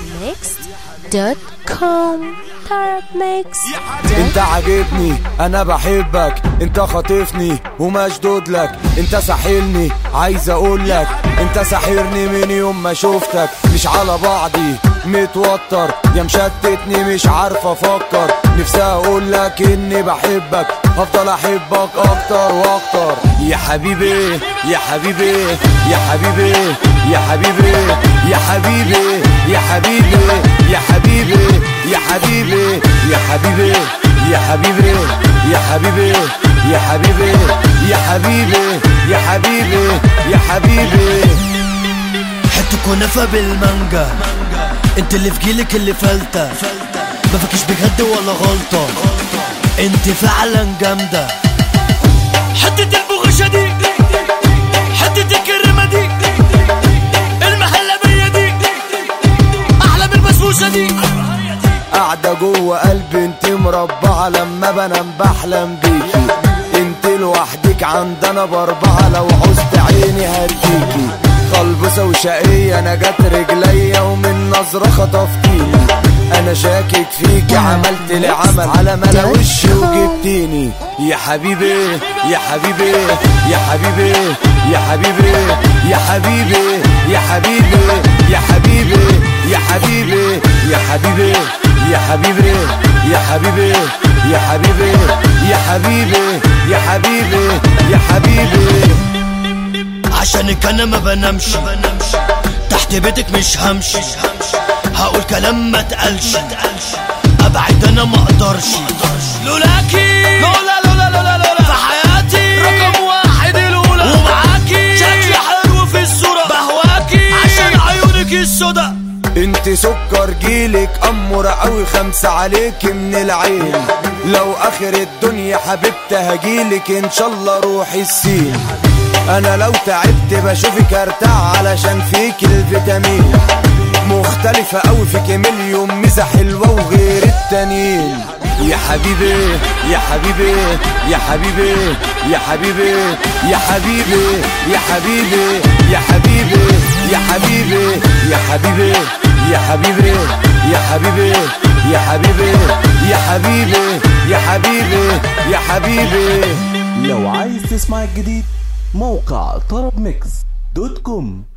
tarabmix.com tarabmix انت عاجبني انا بحبك انت خاطفني ومشدود لك انت ساحلني عايز اقول لك انت ساحرني من يوم ما شفتك مش على بعضي متوتر يا مشتتني مش عارف افكر نفسي اقول لك اني بحبك هفضل احبك اكتر واكتر يا حبيبي يا حبيبي يا حبيبي يا حبيبي يا حبيبي يا حبيبي يا حبيبي يا حبيبي يا حبيبي يا حبيبي يا حبيبي يا حبيبي يا حبيبي يا حبيبي يا حبيبي حتة كنافة بالمانجا انت اللي في جيلك اللي فلتة ما فاكش بجد ولا غلطة انت فعلا جامدة حتة البغشة دي حتة الكريمة دي المهلبية دي احلى من البسبوسة دي قاعدة جوه قلبي انت مربعة لما بنام بحلم بيكي انت لوحدك عندنا باربعة لو عوزت عيني هديكي خلبصة وشقية انا جت رجليا ومن نظرة خطفتيني انا شاكك فيكي عملت لي عمل على ملا وشي وجبتيني يا حبيبي يا حبيبي يا حبيبي يا حبيبي يا حبيبي يا حبيبي يا حبيبي يا حبيبي يا حبيبي يا حبيبي يا حبيبي يا حبيبي يا حبيبي يا حبيبي يا حبيبي عشانك انا ما بنامش تحت بيتك مش همشي هقول كلام ما تقلش ابعد انا ما اقدرش لولاكي لولا لولا لولا لولا في حياتي رقم واحد الاولى ومعاكي شكلي حلو في الصوره بهواكي عشان عيونك السودا انت سكر جيلك امور قوي خمسة عليك من العين لو اخر الدنيا حبيبتي هجيلك ان شاء الله روحي السين انا لو تعبت بشوفك ارتاح علشان فيك الفيتامين مختلفة قوي فيك مليون ميزة حلوة وغير التانيين يا حبيبي يا حبيبي يا حبيبي يا حبيبي يا حبيبي يا حبيبي يا حبيبي يا حبيبي يا حبيبي يا حبيبي يا حبيبي يا حبيبي يا حبيبي يا حبيبي يا حبيبي لو عايز تسمع الجديد موقع طرب ميكس دوت كوم